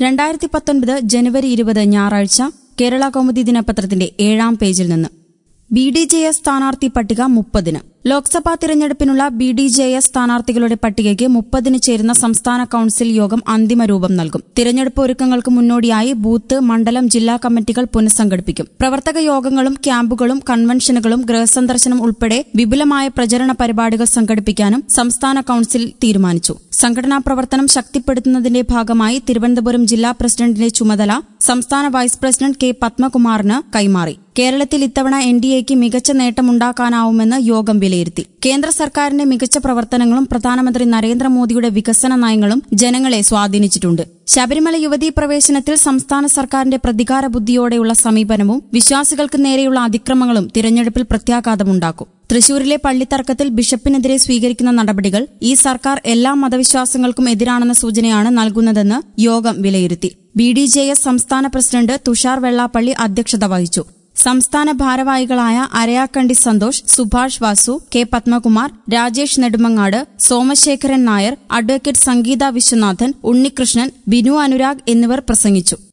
രണ്ടായിരത്തി പത്തൊൻപത് ജനുവരി ഇരുപത് ഞായറാഴ്ച കേരള കൗമുദി ദിനപത്രത്തിന്റെ ഏഴാം പേജിൽ നിന്ന് ബി ഡി ജെ എസ് സ്ഥാനാർത്ഥി പട്ടിക മുപ്പതിന് ലോക്സഭാ തിരഞ്ഞെടുപ്പിനുള്ള ബി ഡി ജെ എസ് സ്ഥാനാർത്ഥികളുടെ പട്ടികയ്ക്ക് മുപ്പതിന് ചേരുന്ന സംസ്ഥാന കൌൺസിൽ യോഗം അന്തിമ രൂപം നൽകും തിരഞ്ഞെടുപ്പ് ഒരുക്കങ്ങൾക്ക് മുന്നോടിയായി ബൂത്ത് മണ്ഡലം ജില്ലാ കമ്മിറ്റികൾ പുനഃസംഘടിപ്പിക്കും പ്രവർത്തക യോഗങ്ങളും ക്യാമ്പുകളും കൺവെൻഷനുകളും ഗൃഹസന്ദർശനം ഉൾപ്പെടെ വിപുലമായ പ്രചരണ പരിപാടികൾ സംഘടിപ്പിക്കാനും സംസ്ഥാന കൌൺസിൽ തീരുമാനിച്ചു സംഘടനാ പ്രവർത്തനം ശക്തിപ്പെടുത്തുന്നതിന്റെ ഭാഗമായി തിരുവനന്തപുരം ജില്ലാ പ്രസിഡന്റിന്റെ ചുമതല സംസ്ഥാന വൈസ് പ്രസിഡന്റ് കെ പത്മകുമാറിന് കൈമാറി കേരളത്തിൽ ഇത്തവണ എൻ ഡി എക്ക് മികച്ച നേട്ടമുണ്ടാക്കാനാവുമെന്ന് യോഗം വിലയിരുത്തി കേന്ദ്ര സർക്കാരിന്റെ മികച്ച പ്രവർത്തനങ്ങളും പ്രധാനമന്ത്രി നരേന്ദ്രമോദിയുടെ വികസന നയങ്ങളും ജനങ്ങളെ സ്വാധീനിച്ചിട്ടുണ്ട് ശബരിമല യുവതീ പ്രവേശനത്തിൽ സംസ്ഥാന സർക്കാരിന്റെ പ്രതികാര ബുദ്ധിയോടെയുള്ള സമീപനവും വിശ്വാസികൾക്ക് നേരെയുള്ള അതിക്രമങ്ങളും തിരഞ്ഞെടുപ്പിൽ പ്രത്യാഘാതമുണ്ടാക്കും തൃശൂരിലെ പള്ളിത്തർക്കത്തിൽ ബിഷപ്പിനെതിരെ സ്വീകരിക്കുന്ന നടപടികൾ ഈ സർക്കാർ എല്ലാ മതവിശ്വാസങ്ങൾക്കും എതിരാണെന്ന സൂചനയാണ് നൽകുന്നതെന്ന് യോഗം വിലയിരുത്തി ബി ഡി ജെ എസ് സംസ്ഥാന പ്രസിഡന്റ് തുഷാർ വെള്ളാപ്പള്ളി അധ്യക്ഷത വഹിച്ചു സംസ്ഥാന ഭാരവാഹികളായ അരയാക്കണ്ടി സന്തോഷ് സുഭാഷ് വാസു കെ പത്മകുമാർ രാജേഷ് നെടുമങ്ങാട് സോമശേഖരൻ നായർ അഡ്വക്കേറ്റ് സംഗീത വിശ്വനാഥൻ ഉണ്ണികൃഷ്ണൻ ബിനു അനുരാഗ് എന്നിവർ പ്രസംഗിച്ചു